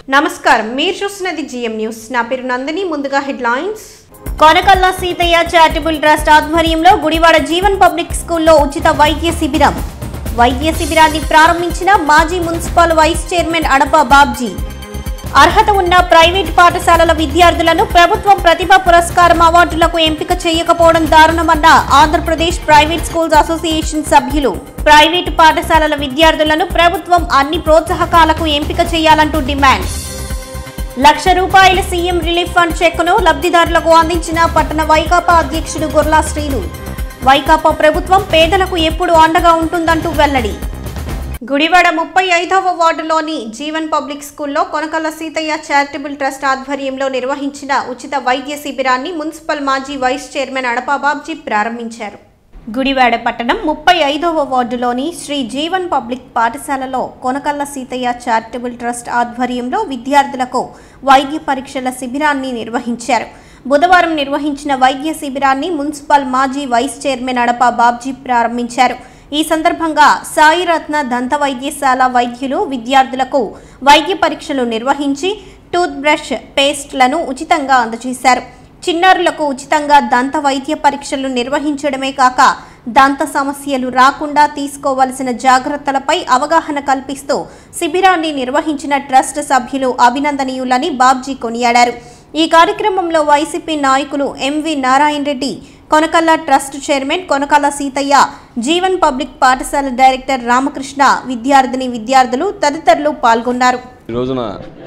నమస్కారం మీరు చూస్తున్నది జిఎం న్యూస్ నా పేరు నందిని ముందుగా headlines Konakalla Seetaiah charitable trust ఆధ్వర్యంలో గుడివాడ జీవన్ పబ్లిక్ స్కూల్లో ఉచిత వైద్య శిబిరం వైద్య శిబిరాన్ని ప్రారంభించిన మాజీ municipal vice chairman Adapa Babji అర్హత ఉన్న ప్రైవేట్ పాఠశాలల విద్యార్థులను ప్రభుత్వం ప్రతిభా పురస్కారం అవార్డులకు ఎంపిక చేయకపోవడం దారుణమన్న ఆంధ్రప్రదేశ్ ప్రైవేట్ స్కూల్స్ అసోసియేషన్ సభ్యులు ప్రైవేటు పాఠశాలల విద్యార్థులను ప్రభుత్వం అన్ని ప్రోత్సాహకాలకు ఎంపిక చేయాలంటూ డిమాండ్ లక్ష రూపాయల సీఎం రిలీఫ్ ఫండ్ చెక్కును లబ్ధిదారులకు అందించిన పట్టణ వైకాపా అధ్యక్షుడు గొర్లా శ్రీను వైకాపా ప్రభుత్వం పేదలకు ఎప్పుడు అండగా ఉంటుందంటూ వెల్లడి గుడివాడ ముప్పై ఐదవ వార్డులోని జీవన్ పబ్లిక్ స్కూల్లో కొనకల్ల సీతయ్య చారిటబుల్ ట్రస్ట్ ఆధ్వర్యంలో నిర్వహించిన ఉచిత వైద్య శిబిరాన్ని మున్సిపల్ మాజీ వైస్ చైర్మన్ అడపా బాబ్జీ ప్రారంభించారు గుడివాడ పట్టణం ముప్పై ఐదవ వార్డులోని శ్రీ జీవన్ పబ్లిక్ పాఠశాలలో కొనకల్ల సీతయ్య చారిటబుల్ ట్రస్ట్ ఆధ్వర్యంలో విద్యార్థులకు వైద్య పరీక్షల శిబిరాన్ని నిర్వహించారు బుధవారం నిర్వహించిన వైద్య శిబిరాన్ని మున్సిపల్ మాజీ వైస్ చైర్మన్ అడప బాబ్జీ ప్రారంభించారు ఈ సందర్భంగా సాయిరత్న దంత వైద్యశాల వైద్యులు విద్యార్థులకు వైద్య పరీక్షలు నిర్వహించి టూత్ బ్రష్ పేస్ట్లను ఉచితంగా అందజేశారు చిన్నారులకు ఉచితంగా దంత వైద్య పరీక్షలు నిర్వహించడమే కాక దంత సమస్యలు రాకుండా తీసుకోవలసిన జాగ్రత్తలపై అవగాహన కల్పిస్తూ శిబిరాన్ని నిర్వహించిన ట్రస్ట్ సభ్యులు అభినందనీయులని బాబ్జీ కొనియాడారు ఈ కార్యక్రమంలో వైసీపీ నాయకులు M V Narayana Reddy Konakalla trust chairman Konakalla Seetaiah Jeevan public పాఠశాల డైరెక్టర్ రామకృష్ణ విద్యార్థిని విద్యార్థులు తదితరులు పాల్గొన్నారు ఈ రోజున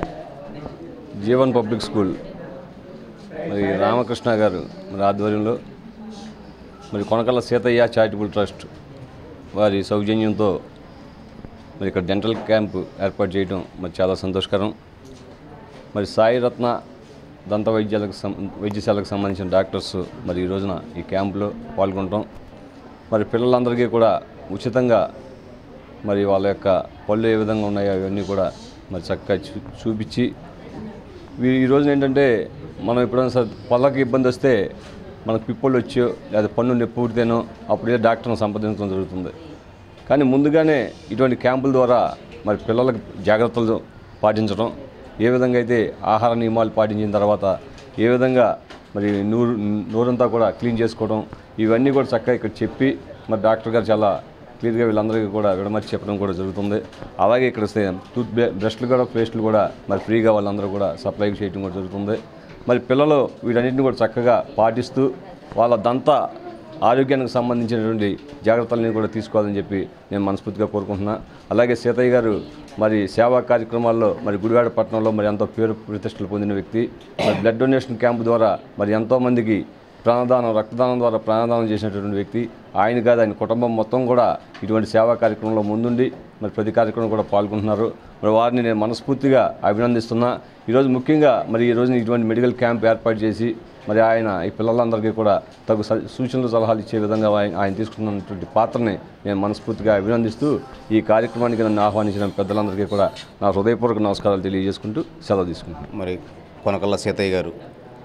జీవన్ పబ్లిక్ స్కూల్ మరి రామకృష్ణ గారు మరి ఆధ్వర్యంలో మరి కొనకల్ల సీతయ్య చారిటబుల్ ట్రస్ట్ వారి సౌజన్యంతో మరి ఇక్కడ డెంటల్ క్యాంప్ ఏర్పాటు చేయడం మరి చాలా సంతోషకరం మరి సాయిరత్న దంత వైద్యాలకు సం వైద్యశాలకు సంబంధించిన డాక్టర్స్ మరి ఈ రోజున ఈ క్యాంపులో పాల్గొనటం మరి పిల్లలందరికీ కూడా ఉచితంగా మరి వాళ్ళ యొక్క పళ్ళు ఏ విధంగా ఉన్నాయో అవన్నీ కూడా మరి చక్కగా చూ చూపించి వీ- ఈ రోజున ఏంటంటే మనం ఎప్పుడైనా సరే పళ్ళకి ఇబ్బంది వస్తే మనకు పిప్పళ్ళు వచ్చో లేదా పన్ను నొప్పి పుడితేనో అప్పుడే డాక్టర్ని సంప్రదించడం జరుగుతుంది కానీ ముందుగానే ఇటువంటి క్యాంపుల ద్వారా మరి పిల్లలకు జాగ్రత్తలు పాటించడం ఏ విధంగా అయితే ఆహార నియమాలు పాటించిన తర్వాత ఏ విధంగా మరి నూరు నూరంతా కూడా క్లీన్ చేసుకోవడం ఇవన్నీ కూడా చక్కగా ఇక్కడ చెప్పి మరి డాక్టర్ గారు చాలా క్లియర్గా వీళ్ళందరికీ కూడా విడమర్చి చెప్పడం కూడా జరుగుతుంది అలాగే ఇక్కడ సే- టూత్ బ్ర- బ్రష్లు కూడా పేస్టులు కూడా మరి ఫ్రీగా వాళ్ళందరూ కూడా సప్లై చేయడం కూడా జరుగుతుంది మరి పిల్లలు వీటన్నిటిని కూడా చక్కగా పాటిస్తూ వాళ్ళ దంత ఆరోగ్యానికి సంబంధించినటువంటి జాగ్రత్తలని కూడా తీసుకోవాలని చెప్పి నేను మనస్ఫూర్తిగా కోరుకుంటున్నా అలాగే సీతయ్య గారు మరి సేవా కార్యక్రమాల్లో మరి గుడివాడ పట్టణంలో మరి ఎంతో పేరు ప్రతిష్టలు పొందిన వ్యక్తి మరి బ్లడ్ డొనేషన్ క్యాంప్ ద్వారా మరి ఎంతోమందికి ప్రాణదానం రక్తదానం ద్వారా ప్రాణదానం చేసినటువంటి వ్యక్తి ఆయన కాదు ఆయన కుటుంబం మొత్తం కూడా ఇటువంటి సేవా కార్యక్రమంలో ముందుండి మరి ప్రతి కార్యక్రమం కూడా పాల్గొంటున్నారు మరి వారిని నేను మనస్ఫూర్తిగా అభినందిస్తున్నా ఈరోజు ముఖ్యంగా మరి ఈ రోజున ఇటువంటి మెడికల్ క్యాంప్ ఏర్పాటు చేసి మరి ఆయన ఈ పిల్లలందరికీ కూడా తగు స- సూచనలు సలహాలు ఇచ్చే విధంగా ఆయన ఆయన తీసుకున్నటువంటి పాత్రని నేను మనస్ఫూర్తిగా అభినందిస్తూ ఈ కార్యక్రమానికి నన్ను ఆహ్వానించిన పెద్దలందరికీ కూడా నా హృదయపూర్వక నమస్కారాలు తెలియజేసుకుంటూ సెలవు తీసుకుంటున్నాను మరి కొనకల్ల సీతయ్య గారు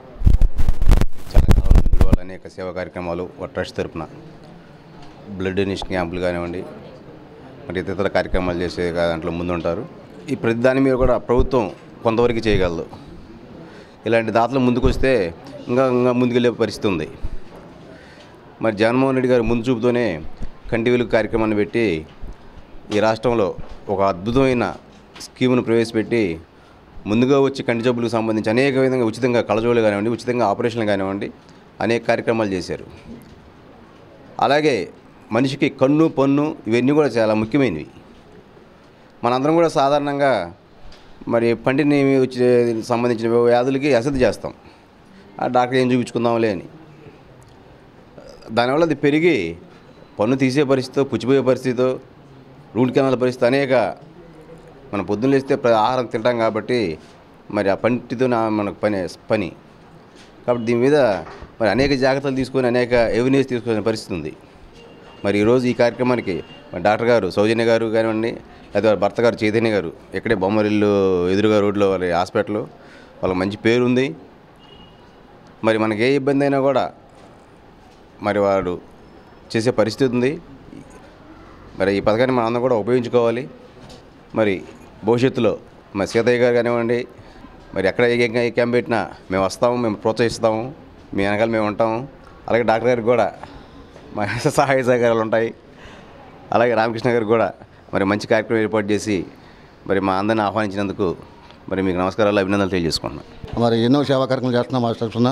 తెలంగాణలో గుడివాడ అనేక సేవా కార్యక్రమాలు వారి ట్రస్ట్ తరపున బ్లడ్ డొనేషన్ క్యాంపులు కానివ్వండి మరి ఇతర కార్యక్రమాలు చేసే దాంట్లో ముందుంటారు ఈ ప్రతి దాని మీద కూడా ప్రభుత్వం కొంతవరకు చేయగలదు ఇలాంటి దాతలు ముందుకు వస్తే ఇంకా ఇంకా ముందుకెళ్ళే పరిస్థితి ఉంది మరి జగన్మోహన్ రెడ్డి గారు ముందు చూపుతోనే కంటి వెలుగు కార్యక్రమాన్ని పెట్టి ఈ రాష్ట్రంలో ఒక అద్భుతమైన స్కీమును ప్రవేశపెట్టి ముందుగా వచ్చి కంటి జబ్బులకు సంబంధించి అనేక విధంగా ఉచితంగా కళజోళ్ళు కానివ్వండి ఉచితంగా ఆపరేషన్లు కానివ్వండి అనేక కార్యక్రమాలు చేశారు అలాగే మనిషికి కన్ను పన్ను ఇవన్నీ కూడా చాలా ముఖ్యమైనవి మనందరం కూడా సాధారణంగా మరి పంటిని వచ్చే సంబంధించిన వ్యాధులకి అసలు చేస్తాం ఆ డాక్టర్ ఏం చూపించుకుందాంలే అని దానివల్ల అది పెరిగి పన్ను తీసే పరిస్థితితో పుచ్చిపోయే పరిస్థితితో రూట్ కెనాల్ పరిస్థితి అనేక మనం పొద్దున్న లేస్తే ప్ర- ఆహారం తింటాం కాబట్టి మరి ఆ పంటితో నా- మనకు పని పని కాబట్టి దీని మీద మరి అనేక జాగ్రత్తలు తీసుకొని అనేక ఎవినెస్ తీసుకునే పరిస్థితి ఉంది మరి ఈరోజు ఈ కార్యక్రమానికి మరి డాక్టర్ గారు సౌజన్య గారు కానివ్వండి లేదా వాళ్ళ భర్త గారు చైతన్య గారు ఇక్కడే బొమ్మరిల్లు ఎదురుగా రోడ్లో వాళ్ళ హాస్పిటల్ వాళ్ళకి మంచి పేరు ఉంది మరి మనకి ఏ ఇబ్బంది అయినా కూడా మరి వాడు చేసే పరిస్థితి ఉంది మరి ఈ పథకాన్ని మనం అందరం కూడా ఉపయోగించుకోవాలి మరి భవిష్యత్తులో మరి సీతయ్య గారు కానివ్వండి మరి ఎక్కడ ఏ ఏ- ఏ క్యాంప్ పెట్టినా మేము వస్తాము మేము ప్రోత్సహిస్తాము మీ వెనకాల మేము ఉంటాము అలాగే డాక్టర్ గారికి కూడా మా సహాయ సహకారాలు ఉంటాయి అలాగే రామకృష్ణ గారికి కూడా మరి మంచి కార్యక్రమం ఏర్పాటు చేసి మరి మా అందరిని ఆహ్వానించినందుకు మరి మీకు నమస్కారాలు అభినందనలు తెలియజేసుకుంటున్నాను మరి ఎన్నో సేవా కార్యక్రమాలు చేస్తున్నాం మా తరఫున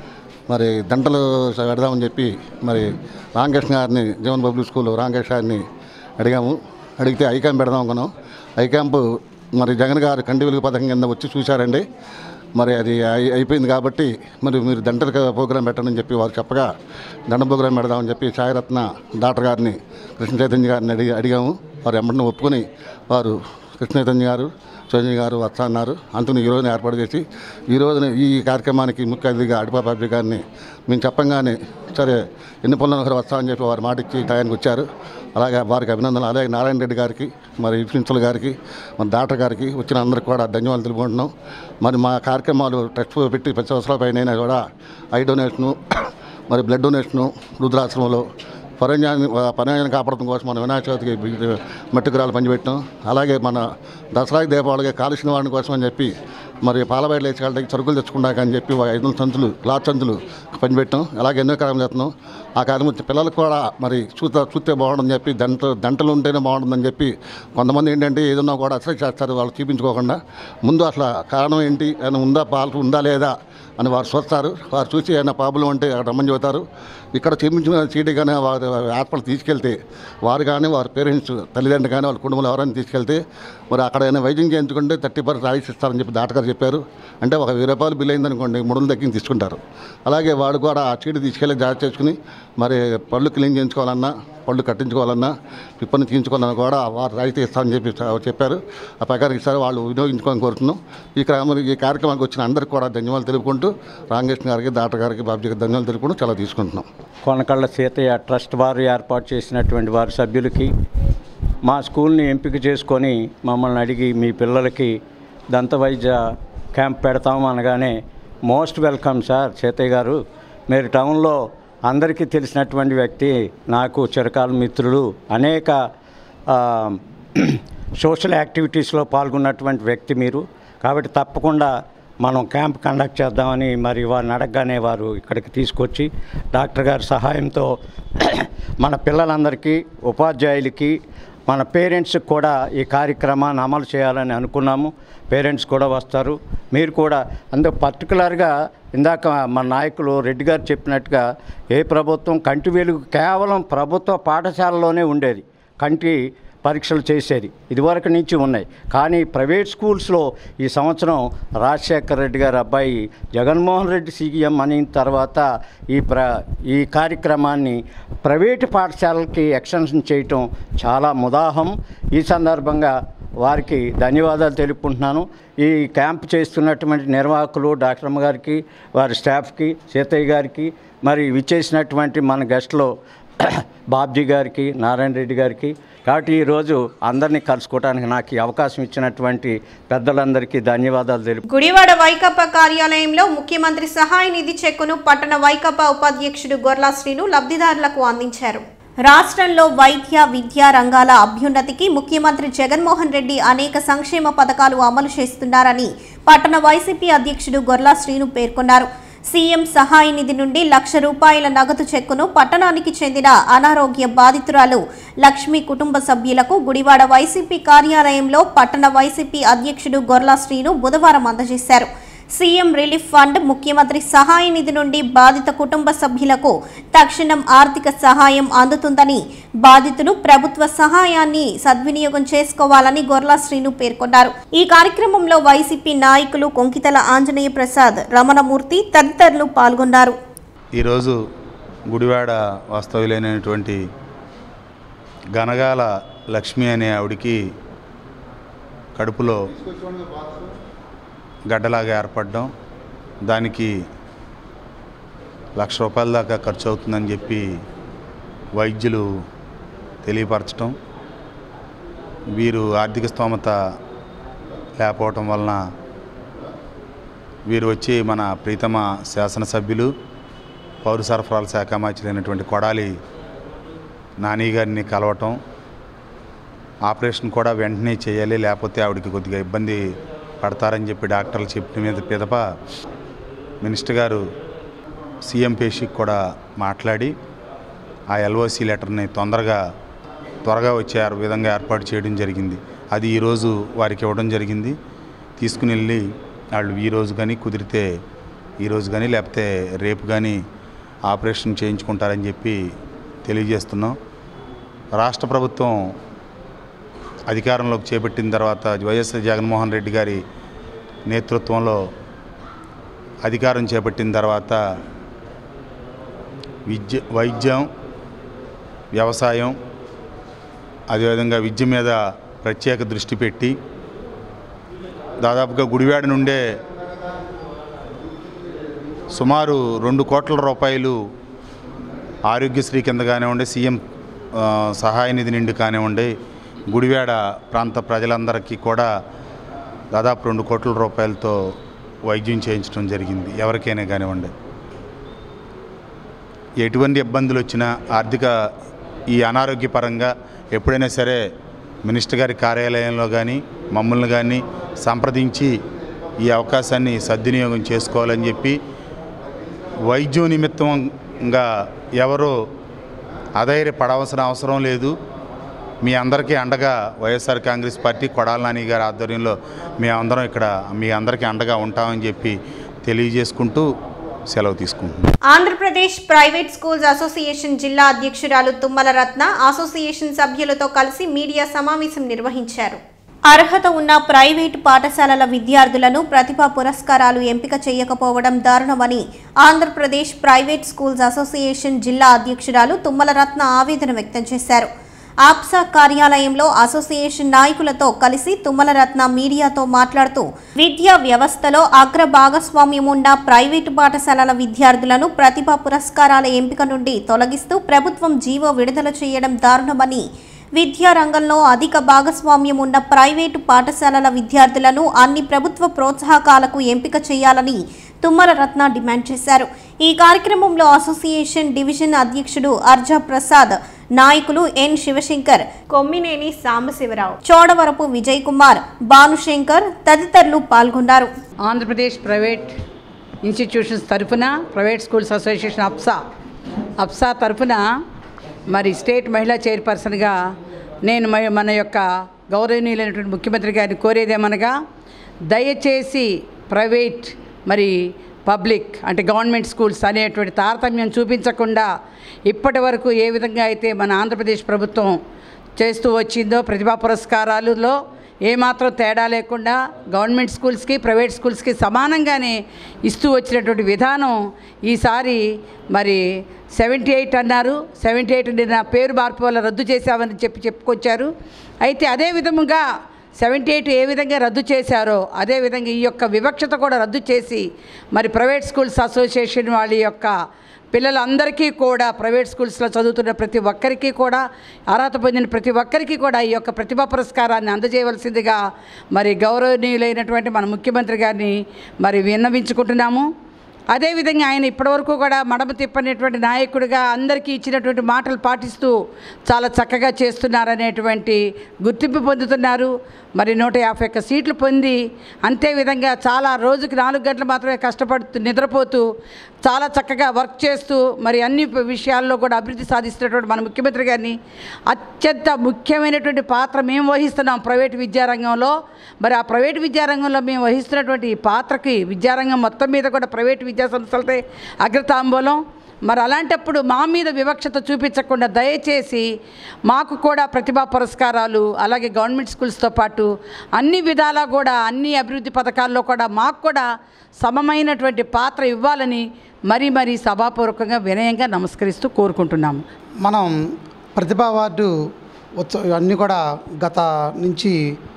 మరి దంటలు పెడదామని చెప్పి మరి రామకృష్ణ గారిని జీవన్ పబ్లిక్ స్కూల్ రామకృష్ణ గారిని అడిగాము అడిగితే ఐ క్యాంప్ పెడదాం అనుకున్నాం ఐ క్యాంపు మరి జగన్ గారు కంటి వెలుగు పథకం కింద వచ్చి చూశారండి మరి అది అయి- అయిపోయింది కాబట్టి మరి మీరు దంటల ప్రోగ్రాం పెట్టండి అని చెప్పి వారు చెప్పగా దండ ప్రోగ్రాం పెడదామని చెప్పి సాయిరత్న డాక్టర్ గారిని కృష్ణ చైతన్య గారిని అడిగి అడిగాము వారు ఎమ్మటిని ఒప్పుకొని వారు కృష్ణ చైతన్య గారు చైతన్య గారు వస్తా అన్నారు అందుకని ఈ రోజున ఏర్పాటు చేసి ఈ రోజున ఈ కార్యక్రమానికి ముఖ్య అతిథిగా అడిపా బాబీ గారిని మేము చెప్పంగానే సరే ఎన్ని పనులు గారు వస్తా అని చెప్పి వారు మాట ఇచ్చి టయానికి వచ్చారు అలాగే వారికి అభినందనలు అలాగే నారాయణ రెడ్డి గారికి మరి ప్రిన్సిపల్ గారికి మన డాక్టర్ గారికి వచ్చిన అందరికి కూడా ధన్యవాదాలు తెలుపుకుంటున్నాం మరి మా కార్యక్రమాలు టెస్ట్ పెట్టి పది సంవత్సరాల పైన కూడా ఐ డొనేషను మరి బ్లడ్ డొనేషను రుద్రాశ్రమంలో పర్యాన్ని పర్యాన్ని కాపాడటం కోసం మన వినాయక చవితికి బి- మట్టిగ్రాలు పంచిపెట్టాం అలాగే మన దసరాకి దీపావళికి కాలుష్య నివారణ కోసం అని చెప్పి మరి పాలబయలు వేసుకెళ్ళడానికి సరుకులు తెచ్చుకున్నాక అని చెప్పి ఒక ఐదు వందల సంచులు క్లాత్ సంచులు పంచిపెట్టాం అలాగే ఎన్నో కార్యక్రమాలు చేస్తున్నాం ఆ కార్యక్రమం పిల్లలకు కూడా మరి చూత చూస్తే బాగుంటుందని చెప్పి దంట దంటలు ఉంటేనే బాగుంటుందని చెప్పి కొంతమంది ఏంటంటే ఏదన్నా కూడా అసలు చేస్తారు వాళ్ళు చూపించుకోకుండా ముందు అసలు కారణం ఏంటి ఏమైనా ఉందా పాలు ఉందా లేదా అని వారు చూస్తారు వారు చూసి ఏమైనా ప్రాబ్లం ఉంటే అక్కడ రమ్మని చెబుతారు ఇక్కడ చూపించిన చీటీ కానీ వారు హాస్పిటల్ తీసుకెళ్తే వారు కానీ వారి పేరెంట్స్ తల్లిదండ్రులు కానీ వాళ్ళ కుటుంబంలో ఎవరైనా తీసుకెళ్తే మరి అక్కడ ఏమైనా వైద్యం చేయించుకుంటే థర్టీ పర్సెంట్ రాయిస్ ఇస్తారని చెప్పి డాక్టర్ గారు చెప్పారు అంటే ఒక వెయ్యి రూపాయలు బిల్ అయిందనుకోండి మూడు వందల దగ్గర తీసుకుంటారు అలాగే వాడు కూడా ఆ చీటీ తీసుకెళ్ళి జాగ్రత్త చేసుకుని మరి పళ్ళు క్లీన్ చేయించుకోవాలన్నా పళ్ళు కట్టించుకోవాలన్నా పిప్పని తీయించుకోవాలన్నా కూడా వారు రాయితీ ఇస్తామని చెప్పి చెప్పారు ఆ ప్రకారం ఇస్తారు వాళ్ళు వినియోగించుకోవాలని కోరుతున్నాం ఈ క్రమంలో ఈ కార్యక్రమానికి వచ్చిన అందరికీ కూడా ధన్యవాదాలు తెలుపుకుంటూ రామకృష్ణ గారికి డాక్టర్ గారికి బాబు గారికి ధన్యవాదాలు తెలుపుకుంటూ చాలా తీసుకుంటున్నాం కొనకళ్ళ సీతయ్య ట్రస్ట్ వారు ఏర్పాటు చేసినటువంటి వారి సభ్యులకి మా స్కూల్ని ఎంపిక చేసుకొని మమ్మల్ని అడిగి మీ పిల్లలకి దంత వైద్య క్యాంప్ పెడతాము అనగానే మోస్ట్ వెల్కమ్ సార్ సీతయ్య గారు మీరు టౌన్లో అందరికీ తెలిసినటువంటి వ్యక్తి నాకు చిరకాల మిత్రులు అనేక ఆ, సోషల్ యాక్టివిటీస్లో పాల్గొన్నటువంటి వ్యక్తి మీరు కాబట్టి తప్పకుండా మనం క్యాంప్ కండక్ట్ చేద్దామని మరి వారిని అడగగానే వారు ఇక్కడికి తీసుకొచ్చి డాక్టర్ గారి సహాయంతో మన పిల్లలందరికీ ఉపాధ్యాయులకి మన పేరెంట్స్కి కూడా ఈ కార్యక్రమాన్ని అమలు చేయాలని అనుకున్నాము పేరెంట్స్ కూడా వస్తారు మీరు కూడా అందుకు పర్టికులర్గా ఇందాక మన నాయకులు రెడ్డి గారు చెప్పినట్టుగా ఏ ప్రభుత్వం కంటి వెలుగు కేవలం ప్రభుత్వ పాఠశాలలోనే ఉండేది కంటి పరీక్షలు చేసేది ఇదివరకు నుంచి ఉన్నాయి కానీ ప్రైవేట్ స్కూల్స్లో ఈ సంవత్సరం రాజశేఖర రెడ్డి గారి అబ్బాయి జగన్మోహన్ రెడ్డి సీఎం అయిన తర్వాత ఈ ప్ర ఈ కార్యక్రమాన్ని ప్రైవేటు పాఠశాలలకి ఎక్స్టెన్షన్ చేయటం చాలా ముదాహం ఈ సందర్భంగా వారికి ధన్యవాదాలు తెలుపుకుంటున్నాను ఈ క్యాంప్ చేస్తున్నటువంటి నిర్వాహకులు డాక్టర్ అమ్మ గారికి వారి స్టాఫ్కి సీతయ్య గారికి మరి విచ్చేసినటువంటి మన గెస్ట్లో బాబ్జీ గారికి నారాయణ రెడ్డి గారికి కాబట్టి ఈరోజు అందరినీ కలుసుకోవడానికి నాకు ఈ అవకాశం ఇచ్చినటువంటి పెద్దలందరికీ ధన్యవాదాలు తెలుపు గుడివాడ వైకాపా కార్యాలయంలో ముఖ్యమంత్రి సహాయ నిధి చెక్కును పట్టణ వైకాపా ఉపాధ్యక్షుడు గొర్లా శ్రీను లబ్ధిదారులకు అందించారు రాష్ట్రంలో వైద్య విద్యా రంగాల అభ్యున్నతికి ముఖ్యమంత్రి జగన్మోహన్ రెడ్డి అనేక సంక్షేమ పథకాలు అమలు చేస్తున్నారని పట్టణ వైసీపీ అధ్యక్షుడు గొర్లా శ్రీను పేర్కొన్నారు సీఎం సహాయ నిధి నుండి లక్ష రూపాయల నగదు చెక్కును పట్టణానికి చెందిన అనారోగ్య బాధితురాలు లక్ష్మి కుటుంబ సభ్యులకు గుడివాడ వైసీపీ కార్యాలయంలో పట్టణ వైసీపీ అధ్యక్షుడు గొర్లా శ్రీను బుధవారం అందజేశారు సీఎం రిలీఫ్ ఫండ్ ముఖ్యమంత్రి సహాయ నిధి నుండి బాధిత కుటుంబ సభ్యులకు తక్షణం ఆర్థిక సహాయం అందుతుందని బాధితులు ప్రభుత్వ సహాయాన్ని సద్వినియోగం చేసుకోవాలని గొర్లా శ్రీను పేర్కొన్నారు ఈ కార్యక్రమంలో వైసీపీ నాయకులు కొంకితల ఆంజనేయ ప్రసాద్ రమణమూర్తి తదితరులు పాల్గొన్నారు ఈరోజు గుడివాడ వాస్తవ్యులైనటువంటి గనగాల లక్ష్మి అనే ఆవిడికి కడుపులో గడ్డలాగా ఏర్పడడం దానికి లక్ష రూపాయల దాకా ఖర్చు అవుతుందని చెప్పి వైద్యులు తెలియపరచడం వీరు ఆర్థిక స్తోమత లేకపోవటం వలన వీరు వచ్చి మన ప్రీతమ శాసనసభ్యులు పౌర సరఫరాల శాఖ మంత్రి కొడాలి నాని గారిని కలవటం ఆపరేషన్ కూడా వెంటనే చేయాలి లేకపోతే ఆవిడకి కొద్దిగా ఇబ్బంది పడతారని చెప్పి డాక్టర్లు చెప్పిన మీద పిదప మినిస్టర్ గారు సీఎం పేషికి కూడా మాట్లాడి ఆ ఎల్ఓసి లెటర్ని తొందరగా త్వరగా వచ్చే ఆ విధంగా ఏర్పాటు చేయడం జరిగింది అది ఈరోజు వారికి ఇవ్వడం జరిగింది తీసుకుని వెళ్ళి వాళ్ళు ఈరోజు కానీ కుదిరితే ఈరోజు కానీ లేకపోతే రేపు కానీ ఆపరేషన్ చేయించుకుంటారని చెప్పి తెలియజేస్తున్నాం రాష్ట్ర ప్రభుత్వం అధికారంలోకి చేపట్టిన తర్వాత వైఎస్ జగన్మోహన్ రెడ్డి గారి నేతృత్వంలో అధికారం చేపట్టిన తర్వాత విద్య వైద్యం వ్యవసాయం అదేవిధంగా విద్య మీద ప్రత్యేక దృష్టి పెట్టి దాదాపుగా గుడివాడ నుండే సుమారు రెండు కోట్ల రూపాయలు ఆరోగ్యశ్రీ కింద కానివ్వండి సీఎం ఆ, సహాయ నిధి నుండి కానివ్వండి గుడివాడ ప్రాంత ప్రజలందరికీ కూడా దాదాపు రెండు కోట్ల రూపాయలతో వైద్యం చేయించడం జరిగింది ఎవరికైనా కానివ్వండి ఎటువంటి ఇబ్బందులు వచ్చినా ఆర్థిక ఈ అనారోగ్యపరంగా ఎప్పుడైనా సరే మినిస్టర్ గారి కార్యాలయంలో కానీ మమ్మల్ని కానీ సంప్రదించి ఈ అవకాశాన్ని సద్వినియోగం చేసుకోవాలని చెప్పి వైద్యం నిమిత్తంగా ఎవరు అధైర్యపడవలసిన అవసరం లేదు మీ అందరికీ అండగా వైఎస్ఆర్ కాంగ్రెస్ పార్టీ కొడాల నాని గారి ఆధ్వర్యంలో మేమందరం ఇక్కడ మీ అందరికీ అండగా ఉంటామని చెప్పి తెలియజేసుకుంటూ సెలవు తీసుకుంటున్నాం ఆంధ్రప్రదేశ్ ప్రైవేట్ స్కూల్స్ అసోసియేషన్ జిల్లా అధ్యక్షురాలు తుమ్మల రత్న అసోసియేషన్ సభ్యులతో కలిసి మీడియా సమావేశం నిర్వహించారు అర్హత ఉన్న ప్రైవేటు పాఠశాలల విద్యార్థులను ప్రతిభా పురస్కారాలు ఎంపిక చేయకపోవడం దారుణమని ఆంధ్రప్రదేశ్ ప్రైవేట్ స్కూల్స్ అసోసియేషన్ జిల్లా అధ్యక్షురాలు తుమ్మల రత్న ఆవేదన వ్యక్తం చేశారు ఆప్సా కార్యాలయంలో అసోసియేషన్ నాయకులతో కలిసి తుమ్మల రత్న మీడియాతో మాట్లాడుతూ విద్యా వ్యవస్థలో అగ్ర భాగస్వామ్యం ఉన్న ప్రైవేటు పాఠశాలల విద్యార్థులను ప్రతిభా పురస్కారాల ఎంపిక నుండి తొలగిస్తూ ప్రభుత్వం జీవో విడుదల చేయడం దారుణమని విద్యా రంగంలో అధిక భాగస్వామ్యం ఉన్న ప్రైవేటు పాఠశాలల విద్యార్థులను అన్ని ప్రభుత్వ ప్రోత్సాహకాలకు ఎంపిక చేయాలని తుమ్మల రత్న డిమాండ్ చేశారు ఈ కార్యక్రమంలో అసోసియేషన్ డివిజన్ అధ్యక్షుడు అర్జా ప్రసాద్ నాయకులు ఎన్ శివశంకర్ కొమ్మినేని సాంబశివరావు చోడవరపు విజయ్ కుమార్ భానుశంకర్ తదితరులు పాల్గొన్నారు ఆంధ్రప్రదేశ్ ప్రైవేట్ ఇన్స్టిట్యూషన్స్ తరఫున private schools association APSA APSA తరఫున మరి స్టేట్ మహిళా చైర్పర్సన్గా నేను మ- మన యొక్క గౌరవనీయులైనటువంటి ముఖ్యమంత్రి గారిని కోరేదేమనగా దయచేసి ప్రైవేట్ మరి పబ్లిక్ అంటే గవర్నమెంట్ స్కూల్స్ అనేటువంటి తారతమ్యం చూపించకుండా ఇప్పటి వరకు ఏ విధంగా అయితే మన ఆంధ్రప్రదేశ్ ప్రభుత్వం చేస్తూ వచ్చిందో ప్రతిభా పురస్కారాలలో ఏమాత్రం తేడా లేకుండా గవర్నమెంట్ స్కూల్స్కి ప్రైవేట్ స్కూల్స్కి సమానంగానే ఇస్తూ వచ్చినటువంటి విధానం ఈసారి మరి సెవెంటీ ఎయిట్ అన్నారు సెవెంటీ ఎయిట్ నా పేరు మార్పు వల్ల రద్దు చేశామని చెప్పి చెప్పుకొచ్చారు అయితే అదే విధముగా సెవెంటీ ఎయిట్ ఏ విధంగా రద్దు చేశారో అదేవిధంగా ఈ యొక్క వివక్షత కూడా రద్దు చేసి మరి ప్రైవేట్ స్కూల్స్ అసోసియేషన్ వాళ్ళ యొక్క పిల్లలందరికీ కూడా ప్రైవేట్ స్కూల్స్లో చదువుతున్న ప్రతి ఒక్కరికి కూడా అర్హత పొందిన ప్రతి ఒక్కరికి కూడా ఈ యొక్క ప్రతిభా పురస్కారాన్ని అందజేయవలసిందిగా మరి గౌరవనీయులైనటువంటి మన ముఖ్యమంత్రి గారిని మరి విన్నవించుకుంటున్నాము అదేవిధంగా ఆయన ఇప్పటివరకు కూడా మడమ తిప్పనేటువంటి నాయకుడిగా అందరికీ ఇచ్చినటువంటి మాటలు పాటిస్తూ చాలా చక్కగా చేస్తున్నారనేటువంటి గుర్తింపు పొందుతున్నారు మరి నూట యాభై ఒక్క సీట్లు పొంది అంతే విధంగా చాలా రోజుకి నాలుగు గంటలు మాత్రమే కష్టపడుతూ నిద్రపోతూ చాలా చక్కగా వర్క్ చేస్తూ మరి అన్ని విషయాల్లో కూడా అభివృద్ధి సాధిస్తున్నటువంటి మన ముఖ్యమంత్రి గారిని అత్యంత ముఖ్యమైనటువంటి పాత్ర మేము వహిస్తున్నాం ప్రైవేట్ విద్యారంగంలో మరి ఆ ప్రైవేట్ విద్యారంగంలో మేము వహిస్తున్నటువంటి ఈ పాత్రకి విద్యారంగం మొత్తం మీద కూడా ప్రైవేట్ విద్యా సంస్థలతో అగ్రతాంబూలం మరి అలాంటప్పుడు మా మీద వివక్షత చూపించకుండా దయచేసి మాకు కూడా ప్రతిభా పురస్కారాలు అలాగే గవర్నమెంట్ స్కూల్స్తో పాటు అన్ని విధాలా కూడా అన్ని అభివృద్ధి పథకాల్లో కూడా మాకు కూడా సమమైనటువంటి పాత్ర ఇవ్వాలని మరీ మరీ సభాపూర్వకంగా వినయంగా నమస్కరిస్తూ కోరుకుంటున్నాము మనం ప్రతిభా అవార్డు ఉత్సవ అన్నీ కూడా గత నుంచి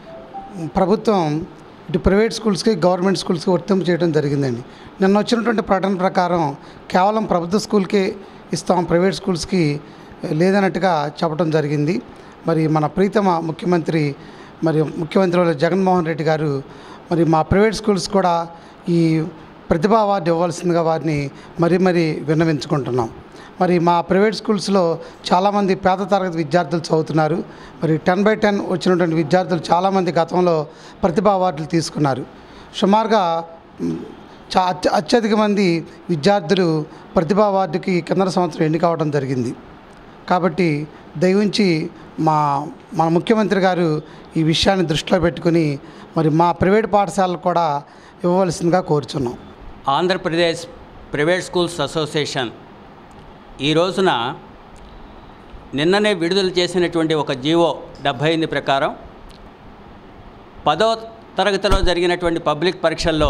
ప్రభుత్వం ఇటు ప్రైవేట్ స్కూల్స్కి గవర్నమెంట్ స్కూల్స్కి వర్తింపు చేయడం జరిగిందండి నిన్న వచ్చినటువంటి ప్రకటన ప్రకారం కేవలం ప్రభుత్వ స్కూల్కే ఇస్తాం ప్రైవేట్ స్కూల్స్కి లేదన్నట్టుగా చెప్పడం జరిగింది మరి మన ప్రీతమ ముఖ్యమంత్రి మరి ముఖ్యమంత్రి జగన్మోహన్ రెడ్డి గారు మరి మా ప్రైవేట్ స్కూల్స్ కూడా ఈ ప్రతిభా అవార్డు ఇవ్వాల్సిందిగా వారిని మరీ మరీ విన్నవించుకుంటున్నాం మరి మా ప్రైవేట్ స్కూల్స్లో చాలామంది పేద తరగతి విద్యార్థులు చదువుతున్నారు మరి టెన్ బై టెన్ వచ్చినటువంటి విద్యార్థులు చాలామంది గతంలో ప్రతిభా అవార్డులు తీసుకున్నారు సుమారుగా మ్, చా అత్య అత్యధిక మంది విద్యార్థులు ప్రతిభా అవార్డుకి కింద సంవత్సరం ఎన్నిక అవడం జరిగింది కాబట్టి దయవుంచి మా మన ముఖ్యమంత్రి గారు ఈ విషయాన్ని దృష్టిలో పెట్టుకుని మరి మా ప్రైవేట్ పాఠశాలలు కూడా ఇవ్వవలసిందిగా కోరుచున్నాం ఆంధ్రప్రదేశ్ ప్రైవేట్ స్కూల్స్ అసోసియేషన్ ఈ రోజున నిన్ననే విడుదల చేసినటువంటి ఒక జీవో డెబ్భై ఎనిమిది ప్రకారం పదో తరగతిలో జరిగినటువంటి పబ్లిక్ పరీక్షల్లో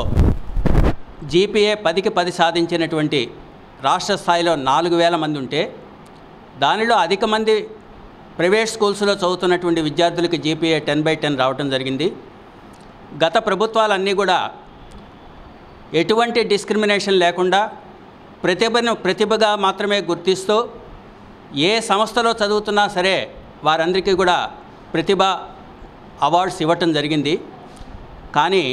జీపీఏ పదికి పది సాధించినటువంటి రాష్ట్ర స్థాయిలో నాలుగు వేల మంది ఉంటే దానిలో అధిక మంది ప్రైవేట్ స్కూల్స్లో చదువుతున్నటువంటి విద్యార్థులకి జీపీఏ టెన్ బై టెన్ రావటం జరిగింది గత ప్రభుత్వాలన్నీ కూడా ఎటువంటి డిస్క్రిమినేషన్ లేకుండా ప్రతిభను ప్రతిభగా మాత్రమే గుర్తిస్తూ ఏ సంస్థలో చదువుతున్నా సరే వారందరికీ కూడా ప్రతిభ అవార్డ్స్ ఇవ్వటం జరిగింది కానీ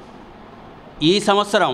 ఈ సంవత్సరం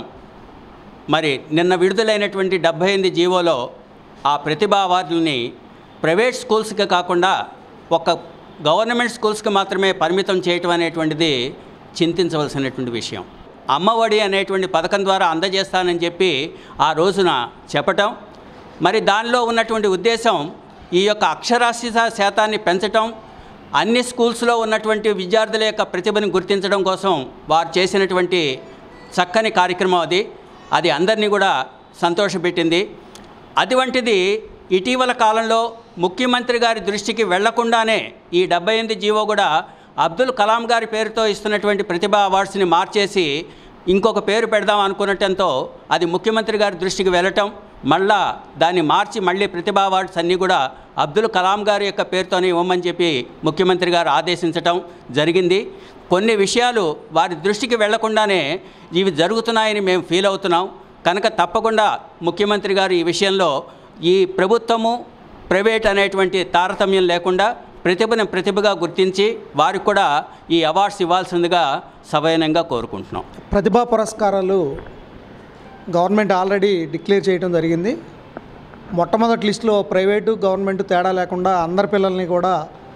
మరి నిన్న విడుదలైనటువంటి డెబ్భై ఎనిమిది జీవోలో ఆ ప్రతిభా అవార్డులని ప్రైవేట్ స్కూల్స్కి కాకుండా ఒక గవర్నమెంట్ స్కూల్స్కి మాత్రమే పరిమితం చేయటం అనేటువంటిది చింతించవలసినటువంటి విషయం అమ్మఒడి అనేటువంటి పథకం ద్వారా అందజేస్తానని చెప్పి ఆ రోజున చెప్పటం మరి దానిలో ఉన్నటువంటి ఉద్దేశం ఈ యొక్క అక్షరాస్యత శాతాన్ని పెంచటం అన్ని స్కూల్స్లో ఉన్నటువంటి విద్యార్థుల యొక్క ప్రతిభను గుర్తించడం కోసం వారు చేసినటువంటి చక్కని కార్యక్రమం అది అది అందరినీ కూడా సంతోషపెట్టింది అటువంటిది ఇటీవల కాలంలో ముఖ్యమంత్రి గారి దృష్టికి వెళ్లకుండానే ఈ డెబ్బై ఎనిమిది జీవో కూడా అబ్దుల్ కలాం గారి పేరుతో ఇస్తున్నటువంటి ప్రతిభా అవార్డ్స్ని మార్చేసి ఇంకొక పేరు పెడదాం అనుకున్నట్టంతో అది ముఖ్యమంత్రి గారి దృష్టికి వెళ్ళటం మళ్ళా దాన్ని మార్చి మళ్ళీ ప్రతిభా అవార్డ్స్ అన్నీ కూడా అబ్దుల్ కలాం గారి యొక్క పేరుతోనే ఇవ్వమని చెప్పి ముఖ్యమంత్రి గారు ఆదేశించటం జరిగింది కొన్ని విషయాలు వారి దృష్టికి వెళ్లకుండానే ఇవి జరుగుతున్నాయని మేము ఫీల్ అవుతున్నాం కనుక తప్పకుండా ముఖ్యమంత్రి గారు ఈ విషయంలో ఈ ప్రభుత్వము ప్రైవేట్ అనేటువంటి తారతమ్యం లేకుండా ప్రతిభను ప్రతిభగా గుర్తించి వారికి కూడా ఈ అవార్డ్స్ ఇవ్వాల్సిందిగా సవయనంగా కోరుకుంటున్నాం ప్రతిభా పురస్కారాలు గవర్నమెంట్ ఆల్రెడీ డిక్లేర్ చేయడం జరిగింది మొట్టమొదటి లిస్టులో ప్రైవేటు గవర్నమెంట్ తేడా లేకుండా అందరి పిల్లల్ని కూడా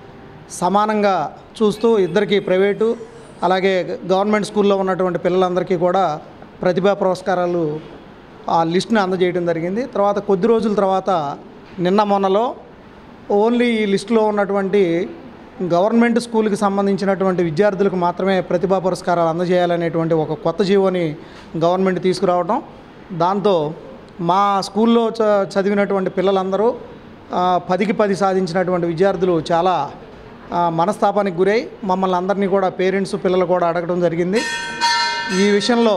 సమానంగా చూస్తూ ఇద్దరికి ప్రైవేటు అలాగే గవర్నమెంట్ స్కూల్లో ఉన్నటువంటి పిల్లలందరికీ కూడా ప్రతిభా పురస్కారాలు ఆ లిస్ట్ని అందజేయడం జరిగింది తర్వాత కొద్ది రోజుల తర్వాత నిన్న మొన్నలో ఓన్లీ ఈ లిస్టులో ఉన్నటువంటి గవర్నమెంట్ స్కూల్కి సంబంధించినటువంటి విద్యార్థులకు మాత్రమే ప్రతిభా పురస్కారాలు అందజేయాలనేటువంటి ఒక కొత్త జీవోని గవర్నమెంట్ తీసుకురావడం దాంతో మా స్కూల్లో చ చదివినటువంటి పిల్లలందరూ ఆ, పదికి పది సాధించినటువంటి విద్యార్థులు చాలా ఆ, మనస్తాపానికి గురై మమ్మల్ని అందరినీ కూడా పేరెంట్స్ పిల్లలు కూడా అడగడం జరిగింది ఈ విషయంలో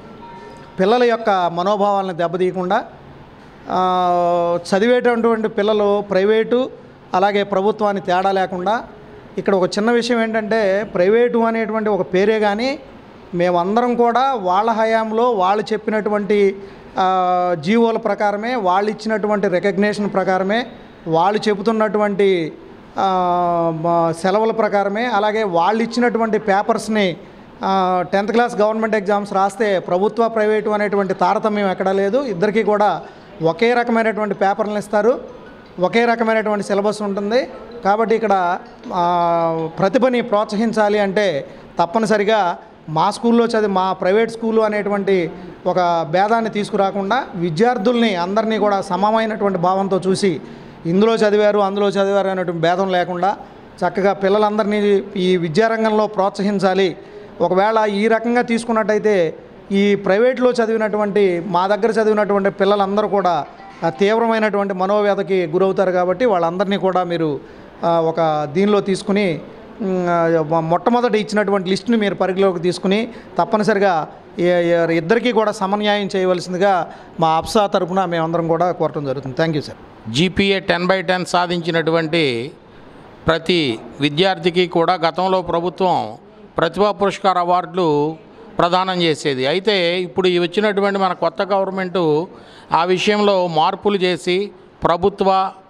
పిల్లల యొక్క మనోభావాలను దెబ్బతీయకుండా ఆ, చదివేటటువంటి పిల్లలు ప్రైవేటు అలాగే ప్రభుత్వాన్ని తేడా లేకుండా ఇక్కడ ఒక చిన్న విషయం ఏంటంటే ప్రైవేటు అనేటువంటి ఒక పేరే కానీ మేమందరం కూడా వాళ్ళ హయాంలో వాళ్ళు చెప్పినటువంటి ఆ, జీవోల ప్రకారమే వాళ్ళు ఇచ్చినటువంటి రికగ్నేషన్ ప్రకారమే వాళ్ళు చెబుతున్నటువంటి ఆ, మా- సెలవుల ప్రకారమే అలాగే వాళ్ళు ఇచ్చినటువంటి పేపర్స్ని టెన్త్ క్లాస్ గవర్నమెంట్ ఎగ్జామ్స్ రాస్తే ప్రభుత్వ ప్రైవేటు అనేటువంటి తారతమ్యం ఎక్కడా లేదు ఇద్దరికీ కూడా ఒకే రకమైనటువంటి పేపర్లను ఇస్తారు ఒకే రకమైనటువంటి సిలబస్ ఉంటుంది కాబట్టి ఇక్కడ ఆ, ప్రతిభని ప్రోత్సహించాలి అంటే తప్పనిసరిగా మా స్కూల్లో చదివి మా ప్రైవేట్ స్కూలు అనేటువంటి ఒక భేదాన్ని తీసుకురాకుండా విద్యార్థుల్ని అందరినీ కూడా సమమైనటువంటి భావంతో చూసి ఇందులో చదివారు అందులో చదివారు అనేటువంటి భేదం లేకుండా చక్కగా పిల్లలందరినీ ఈ విద్యారంగంలో ప్రోత్సహించాలి ఒకవేళ ఈ రకంగా తీసుకున్నట్టయితే ఈ ప్రైవేట్లో చదివినటువంటి మా దగ్గర చదివినటువంటి పిల్లలందరూ కూడా ఆ, తీవ్రమైనటువంటి మనోవ్యధకి గురవుతారు కాబట్టి వాళ్ళందరినీ కూడా మీరు ఆ, ఒక దీనిలో తీసుకుని ఉమ్, ఆ, మొట్టమొదటి ఇచ్చినటువంటి లిస్టుని మీరు పరిగణలోకి తీసుకుని తప్పనిసరిగా ఏ- ఏ- ఇద్దరికీ కూడా సమన్యాయం చేయవలసిందిగా మా అప్సా తరపున మేమందరం కూడా కోరటం జరుగుతుంది thank you sir GPA ten by ten సాధించినటువంటి ప్రతి విద్యార్థికి కూడా గతంలో ప్రభుత్వం ప్రతిభా పురస్కార్ అవార్డులు ప్రదానం చేసేది అయితే ఇప్పుడు ఈ వచ్చినటువంటి మన కొత్త గవర్నమెంటు ఆ విషయంలో మార్పులు చేసి ప్రభుత్వ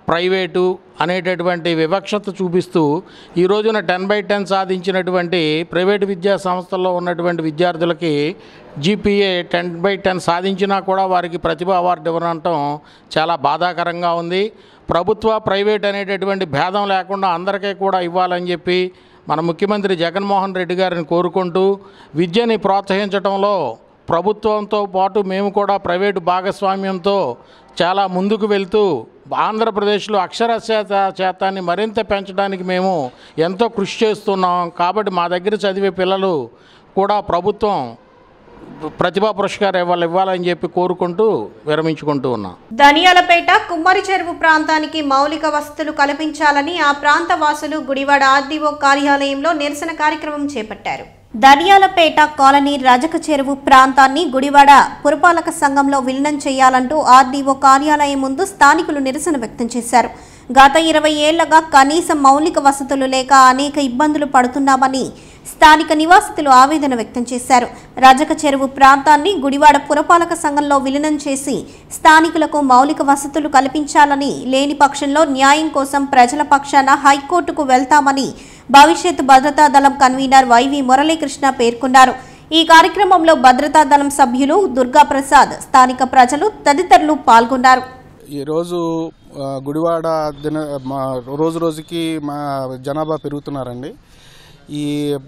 ప్రైవేటు అనేటటువంటి వివక్షత చూపిస్తూ ఈ రోజున టెన్ బై టెన్ సాధించినటువంటి ప్రైవేటు విద్యా సంస్థల్లో ఉన్నటువంటి విద్యార్థులకి జీపీఏ టెన్ బై టెన్ సాధించినా కూడా వారికి ప్రతిభ అవార్డు ఇవ్వనంటం చాలా బాధాకరంగా ఉంది ప్రభుత్వ ప్రైవేట్ అనేటటువంటి భేదం లేకుండా అందరికీ కూడా ఇవ్వాలని చెప్పి మన ముఖ్యమంత్రి జగన్మోహన్ రెడ్డి గారిని కోరుకుంటూ విద్యని ప్రోత్సహించడంలో ప్రభుత్వంతో పాటు మేము కూడా ప్రైవేటు భాగస్వామ్యంతో చాలా ముందుకు వెళ్తూ ఆంధ్రప్రదేశ్లో అక్షరాస్యత శాతాన్ని మరింత పెంచడానికి మేము ఎంతో కృషి చేస్తున్నాం కాబట్టి మా దగ్గర చదివే పిల్లలు కూడా ప్రభుత్వం ప్రతిభా పురస్కారం ఇవ్వాలి ఇవ్వాలని చెప్పి కోరుకుంటూ విరమించుకుంటూ ఉన్నాం ధనియాలపేట కుమ్మరి చెరువు ప్రాంతానికి మౌలిక వసతులు కల్పించాలని ఆ ప్రాంత వాసులు గుడివాడ ఆర్డీఓ కార్యాలయంలో నిరసన కార్యక్రమం చేపట్టారు దనియాలపేట కాలనీ రజక చెరువు ప్రాంతాన్ని గుడివాడ పురపాలక సంఘంలో విలీనం చేయాలంటూ ఆర్డీఓ కార్యాలయం ముందు స్థానికులు నిరసన వ్యక్తం చేశారు గత ఇరవై ఏళ్లగా కనీస మౌలిక వసతులు లేక అనేక ఇబ్బందులు పడుతున్నామని స్థానిక నివాసితులు ఆవేదన వ్యక్తం చేశారు రజక చెరువు ప్రాంతాన్ని గుడివాడ పురపాలక సంఘంలో విలీనం చేసి స్థానికులకు మౌలిక వసతులు కల్పించాలని లేని పక్షంలో న్యాయం కోసం ప్రజల పక్షాన హైకోర్టుకు వెళ్తామని భవిష్యత్ భద్రతా దళం కన్వీనర్ వైవి మురళీకృష్ణ పేర్కొన్నారు ఈ కార్యక్రమంలో భద్రతా దళం సభ్యులు దుర్గా ప్రసాద్ స్థానిక ప్రజలు తదితరులు పాల్గొన్నారు ఈరోజు ఆ, గుడివాడ దిన మా రోజు రోజుకి మా జనాభా పెరుగుతున్నారండి ఈ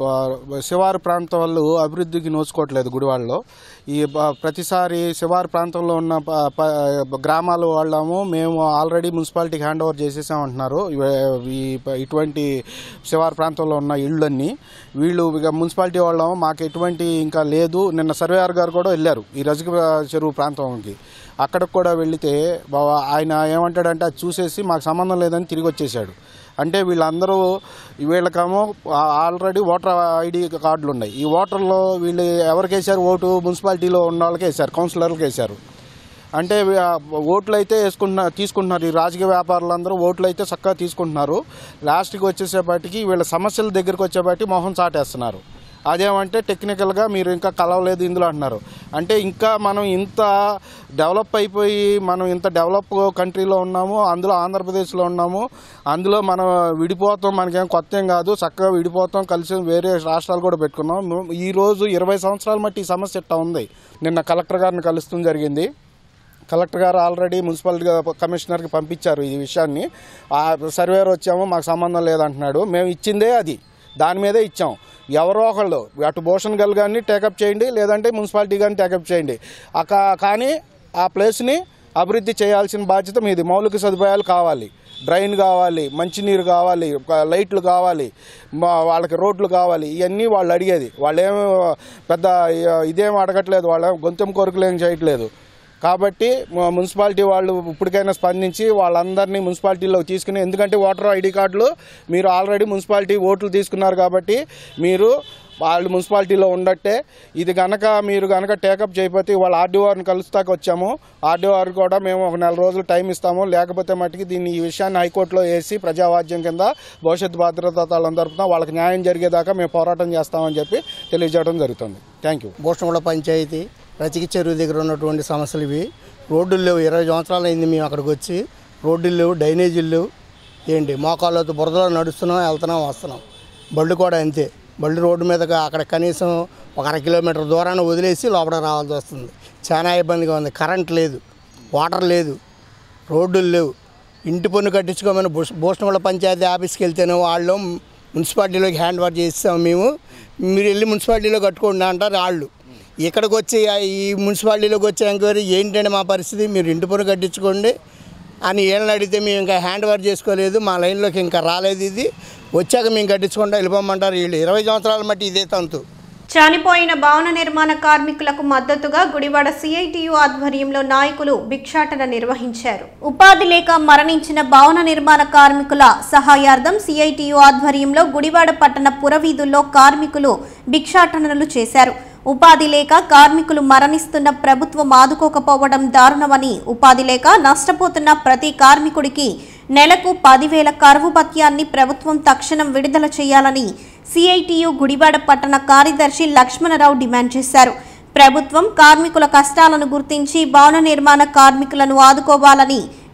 బ- శివారు ప్రాంతం వాళ్ళు అభివృద్ధికి నోచుకోవట్లేదు గుడివాడలో ఈ బ- ప్రతిసారి శివారు ప్రాంతంలో ఉన్న ప- ప- గ్రామాల వాళ్ళము మేము ఆల్రెడీ మున్సిపాలిటీకి హ్యాండ్ ఓవర్ చేసేసామంటున్నారు ఇవ- ఈ ప- ఇటువంటి శివారు ప్రాంతంలో ఉన్న ఇళ్ళన్నీ వీళ్ళు ఇక మున్సిపాలిటీ వాళ్ళము మాకు ఎటువంటి ఇంకా లేదు నిన్న సర్వేయర్ గారు కూడా వెళ్ళారు ఈ రజక చెరువు ప్రాంతంకి అక్కడికి కూడా వెళితే బావ ఆయన ఏమంటాడంటే అది చూసేసి మాకు సంబంధం లేదని తిరిగి వచ్చేసాడు అంటే వీళ్ళందరూ వీళ్ళకేమో ఆల్రెడీ ఓటర్ ఐడి కార్డులు ఉన్నాయి ఈ ఓటర్లో వీళ్ళు ఎవరికి వేశారు ఓటు మున్సిపాలిటీలో ఉన్న వాళ్ళకి వేశారు కౌన్సిలర్లకు వేశారు అంటే వీ- ఆ ఓట్లు అయితే వేసుకుంటున్నా తీసుకుంటున్నారు ఈ రాజకీయ వ్యాపారులందరూ ఓట్లు అయితే చక్కగా తీసుకుంటున్నారు లాస్ట్కి వచ్చేసేపటికి వీళ్ళ సమస్యల దగ్గరికి వచ్చేపటి మొహం చాటేస్తున్నారు అదేమంటే టెక్నికల్గా మీరు ఇంకా కలవలేదు ఇందులో అంటున్నారు అంటే ఇంకా మనం ఇంత డెవలప్ అయిపోయి మనం ఇంత డెవలప్ కంట్రీలో ఉన్నాము అందులో ఆంధ్రప్రదేశ్లో ఉన్నాము అందులో మనం విడిపోతాం మనకేం కొత్త ఏం కాదు చక్కగా విడిపోతాం కలిసి వేరే రాష్ట్రాలు కూడా పెట్టుకున్నాం ఈ రోజు ఇరవై సంవత్సరాల మట్టి ఈ సమస్య ఇట్టా ఉంది నిన్న కలెక్టర్ గారిని కలుస్తుంది జరిగింది కలెక్టర్ గారు ఆల్రెడీ మున్సిపాలిటీ కమిషనర్కి పంపించారు ఈ విషయాన్ని ఆ సర్వేర్ వచ్చాము మాకు సంబంధం లేదంటున్నాడు మేము ఇచ్చిందే అది దాని మీదే ఇచ్చాం ఎవరో ఒకళ్ళు అటు భూషణ్ గల్ కానీ టేకప్ చేయండి లేదంటే మున్సిపాలిటీ కానీ టేకప్ చేయండి ఆ కా- కానీ ఆ ప్లేస్ని అభివృద్ధి చేయాల్సిన బాధ్యత మీది మౌలిక సదుపాయాలు కావాలి డ్రైన్ కావాలి మంచినీరు కావాలి ఒక లైట్లు కావాలి మా వాళ్ళకి రోడ్లు కావాలి ఇవన్నీ వాళ్ళు అడిగేది వాళ్ళు ఏమి పెద్ద ఇదేం అడగట్లేదు వాళ్ళ గొంతెం కోరికలు ఏం చేయట్లేదు కాబట్టి మ- మున్సిపాలిటీ వాళ్ళు ఇప్పటికైనా స్పందించి వాళ్ళందరినీ మున్సిపాలిటీలో తీసుకుని ఎందుకంటే ఓటర్ ఐడి కార్డులు మీరు ఆల్రెడీ మున్సిపాలిటీ ఓట్లు తీసుకున్నారు కాబట్టి మీరు వాళ్ళు మున్సిపాలిటీలో ఉండట్టే ఇది కనుక మీరు కనుక టేకప్ చేయకపోతే వాళ్ళ ఆర్డీఓని కలుస్తాక వచ్చాము ఆర్డీఓ కూడా మేము ఒక నెల రోజులు టైం ఇస్తాము లేకపోతే మట్టుకి దీన్ని ఈ విషయాన్ని హైకోర్టులో వేసి ప్రజావాద్యం కింద భవిష్యత్ భద్రతా దళం తరపున వాళ్ళకి న్యాయం జరిగేదాకా మేము పోరాటం చేస్తామని చెప్పి తెలియజేయడం జరుగుతుంది థ్యాంక్ యూ భూషణగూడ పంచాయతీ రచిక చెరువు దగ్గర ఉన్నటువంటి సమస్యలు ఇవి రోడ్డులు లేవు ఇరవై సంవత్సరాలు అయింది మేము అక్కడికి వచ్చి రోడ్డులు లేవు డ్రైనేజీలు లేవు ఏంటి మోకాళ్ళతో బురదలో నడుస్తున్నాం వెళ్తున్నాం వస్తున్నాం బళ్ళు కూడా అంతే బళ్ళు రోడ్డు మీదగా అక్కడ కనీసం ఒక అర కిలోమీటర్ దూరాన్ని వదిలేసి లోపల రావాల్సి వస్తుంది చాలా ఇబ్బందిగా ఉంది కరెంట్ లేదు వాటర్ లేదు రోడ్డులు లేవు ఇంటి పన్ను కట్టించుకోమని భూష భూషణగూడ పంచాయతీ ఆఫీస్కి వెళ్తేనే వాళ్ళు మున్సిపాలిటీలోకి హ్యాండ్ ఓవర్ చేస్తాం మేము మీరు వెళ్ళి మున్సిపాలిటీలో కట్టుకోండి అంటారు వాళ్ళు ఇక్కడికి వచ్చి ఆ ఈ మున్సిపాలిటీలోకి వచ్చే ఎంక్వైరీ ఏంటంటే మా పరిస్థితి మీరు ఇంటి పన్ను కట్టించుకోండి అని ఏళ్ళని అడిగితే మేము ఇంకా హ్యాండ్ ఓవర్ చేసుకోలేదు మా లైన్లోకి ఇంకా రాలేదు ఇది వచ్చాక మేము కట్టించుకుంటా వెళ్ళిపోమంటారు వీళ్ళు ఇరవై సంవత్సరాల మట్టి ఇదే తంతు చనిపోయిన భవన నిర్మాణ కార్మికులకు మద్దతుగా గుడివాడ సిఐటియు ఆధ్వర్యంలో నాయకులు భిక్షాటన నిర్వహించారు ఉపాధి లేక మరణించిన భవన నిర్మాణ కార్మికుల సహాయార్థం సిఐటియు ఆధ్వర్యంలో గుడివాడ పట్టణ పురవీధుల్లో కార్మికులు భిక్షాటనలు చేశారు ఉపాధి లేక కార్మికులు మరణిస్తున్న ప్రభుత్వం ఆదుకోకపోవడం దారుణమని ఉపాధి లేక నష్టపోతున్న ప్రతి కార్మికుడికి నెలకు పదివేల కరువు భత్యాన్ని ప్రభుత్వం తక్షణం విడుదల చేయాలని సిఐటియు గుడివాడ పట్టణ కార్యదర్శి లక్ష్మణరావు డిమాండ్ చేశారు ప్రభుత్వం కార్మికుల కష్టాలను గుర్తించి భవన నిర్మాణ కార్మికులను ఆదుకోవాలని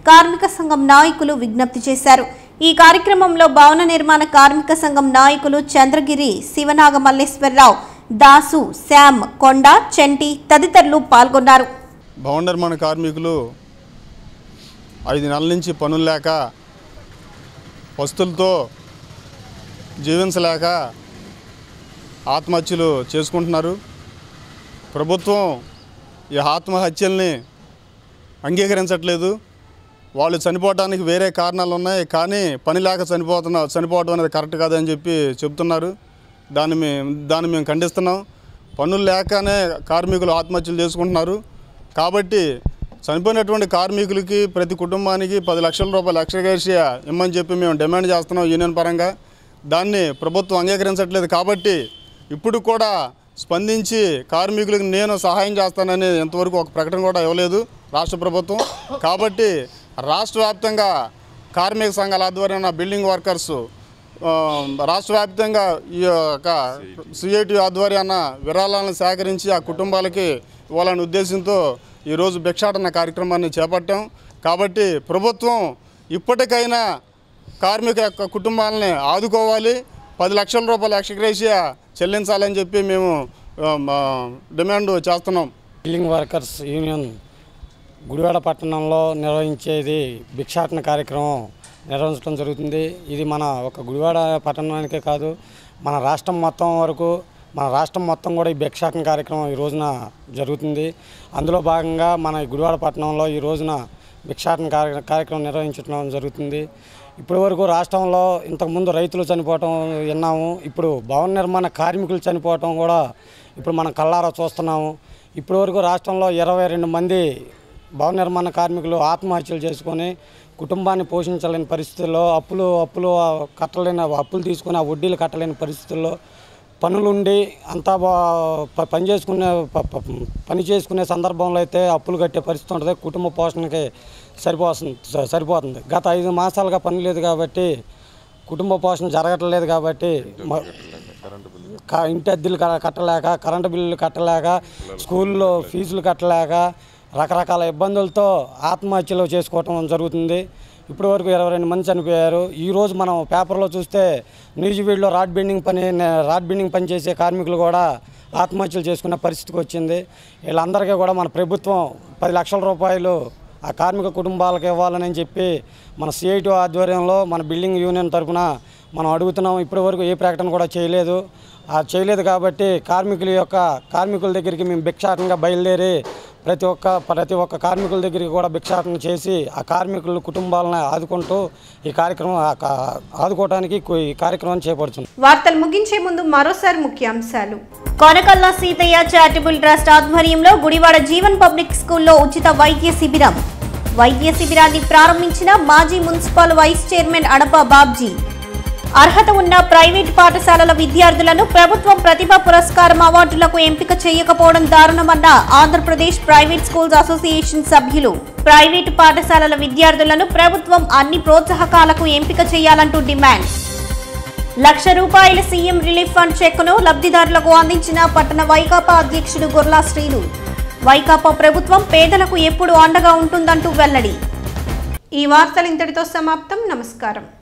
కార్మిక సంఘం నాయకులు విజ్ఞప్తి చేశారు ఈ కార్యక్రమంలో భవన నిర్మాణ కార్మిక సంఘం నాయకులు చంద్రగిరి శివనాగ మల్లేశ్వరరావు దాసు శ్యామ్ కొండ చెంటి తదితరులు పాల్గొన్నారు భవన నిర్మాణ కార్మికులు ఐదు నెలల నుంచి పనులు లేక వస్తువులతో జీవించలేక ఆత్మహత్యలు చేసుకుంటున్నారు ప్రభుత్వం ఈ ఆత్మహత్యల్ని అంగీకరించట్లేదు వాళ్ళు చనిపోవడానికి వేరే కారణాలు ఉన్నాయి కానీ పని లేక చనిపోతున్న చనిపోవడం అనేది కరెక్ట్ కాదని చెప్పి చెప్తున్నారు దాన్ని మేము దాన్ని మేము ఖండిస్తున్నాం పనులు లేకనే కార్మికులు ఆత్మహత్యలు చేసుకుంటున్నారు కాబట్టి చనిపోయినటువంటి కార్మికులకి ప్రతి కుటుంబానికి పది లక్షల రూపాయలు ఎక్స్ట్రా ఇమ్మని చెప్పి మేము డిమాండ్ చేస్తున్నాం యూనియన్ పరంగా దాన్ని ప్రభుత్వం అంగీకరించట్లేదు కాబట్టి ఇప్పుడు కూడా స్పందించి కార్మికులకు నేను సహాయం చేస్తానని ఇంతవరకు ఒక ప్రకటన కూడా ఇవ్వలేదు రాష్ట్ర ప్రభుత్వం కాబట్టి రాష్ట్ర వ్యాప్తంగా కార్మిక సంఘాల ఆధ్వర్యాన బిల్డింగ్ వర్కర్స్ ఆ, రాష్ట్ర వ్యాప్తంగా ఈ యొక్క సిఐటి ఆధ్వర్యాన విరాళాలను సేకరించి ఆ కుటుంబాలకి ఇవ్వాలనే ఉద్దేశంతో ఈరోజు భిక్షాటన కార్యక్రమాన్ని చేపట్టాం కాబట్టి ప్రభుత్వం ఇప్పటికైనా కార్మిక యొక్క కుటుంబాలని ఆదుకోవాలి పది లక్షల రూపాయల ఎక్స్గ్రేషియా చెల్లించాలని చెప్పి మేము ఆ, మా డిమాండ్ చేస్తున్నాం బిల్డింగ్ వర్కర్స్ యూనియన్ గుడివాడ పట్టణంలో నిర్వహించేది భిక్షాటన కార్యక్రమం నిర్వహించడం జరుగుతుంది ఇది మన ఒక గుడివాడ పట్టణానికే కాదు మన రాష్ట్రం మొత్తం వరకు మన రాష్ట్రం మొత్తం కూడా ఈ భిక్షాటన కార్యక్రమం ఈ రోజున జరుగుతుంది అందులో భాగంగా మన ఈ గుడివాడ పట్టణంలో ఈ రోజున భిక్షాటన కార్య కార్యక్రమం నిర్వహించడం జరుగుతుంది ఇప్పటి వరకు రాష్ట్రంలో ఇంతకుముందు రైతులు చనిపోవటం విన్నాము ఇప్పుడు భవన నిర్మాణ కార్మికులు చనిపోవటం కూడా ఇప్పుడు మనం కళ్ళారా చూస్తున్నాము ఇప్పటి వరకు రాష్ట్రంలో ఇరవై రెండు మంది భవన నిర్మాణ కార్మికులు ఆత్మహత్యలు చేసుకొని కుటుంబాన్ని పోషించలేని పరిస్థితుల్లో అప్పులు అప్పులు కట్టలేని అప్పులు తీసుకొని ఆ వడ్డీలు కట్టలేని పరిస్థితుల్లో పనులుండి అంతా బా- ప- పని చేసుకునే ప- ప- పని చేసుకునే సందర్భంలో అయితే అప్పులు కట్టే పరిస్థితి ఉంటుంది కుటుంబ పోషణకి సరిపోతుంది స- సరిపోతుంది గత ఐదు మాసాలుగా పని లేదు కాబట్టి కుటుంబ పోషణ జరగట్లేదు కాబట్టి మ- క- ఇంటి అద్దెలు క- కట్టలేక కరెంటు బిల్లులు కట్టలేక స్కూల్లో ఫీజులు కట్టలేక రకరకాల ఇబ్బందులతో ఆత్మహత్యలు చేసుకోవటం జరుగుతుంది ఇప్పటి వరకు ఇరవై రెండు మంది చనిపోయారు ఈరోజు మనం పేపర్లో చూస్తే న్యూజివీడ్లో రాడ్ బెండింగ్ పని రాడ్ బెండింగ్ పని చేసే కార్మికులు కూడా ఆత్మహత్యలు చేసుకునే పరిస్థితికి వచ్చింది వీళ్ళందరికీ కూడా మన ప్రభుత్వం పది లక్షల రూపాయలు ఆ కార్మిక కుటుంబాలకు ఇవ్వాలని చెప్పి మన సిఐటి ఆధ్వర్యంలో మన బిల్డింగ్ యూనియన్ తరఫున మనం అడుగుతున్నాం ఇప్పటి వరకు ఏ ప్రకటన కూడా చేయలేదు ఆ చేయలేదు కాబట్టి కార్మికుల యొక్క కార్మికుల దగ్గరికి మేము భిక్షాటనగా బయలుదేరి ప్రతి ఒక్క ప్రతి ఒక్క కార్మికుల దగ్గరికి కూడా భిక్షాటన చేసి ఆ కార్మికుల కుటుంబాలను ఆదుకుంటూ ఈ కార్యక్రమం ఆ కా- ఆదుకోవడానికి ఈ కార్యక్రమం చేపడుతుంది వార్తలు ముగించే ముందు మరోసారి ముఖ్యాంశాలు కొనకల్ల సీతయ్య చారిటబుల్ ట్రస్ట్ ఆధ్వర్యంలో గుడివాడ జీవన్ పబ్లిక్ స్కూల్లో ఉచిత వైద్య శిబిరం వైద్య శిబిరాన్ని ప్రారంభించిన మాజీ municipal vice chairman Adapa Babji అర్హత ఉన్న ప్రైవేట్ పాఠశాలల విద్యార్థులను ప్రభుత్వం ప్రతిభా పురస్కారం అవార్డులకు ఎంపిక చేయకపోవడం దారుణమన్న ఆంధ్రప్రదేశ్ ప్రైవేట్ స్కూల్స్ అసోసియేషన్ సభ్యులు ప్రైవేటు పాఠశాలల విద్యార్థులను ప్రభుత్వం అన్ని ప్రోత్సాహకాలకు ఎంపిక చేయాలంటూ డిమాండ్ లక్ష రూపాయల సీఎం రిలీఫ్ ఫండ్ చెక్కును లబ్ధిదారులకు అందించిన పట్టణ వైకాపా అధ్యక్షుడు గొర్లా శ్రీను వైకాపా ప్రభుత్వం పేదలకు ఎప్పుడు అండగా ఉంటుందంటూ వెల్లడి ఈ వార్తలు ఇంతటితో సమాప్తం నమస్కారం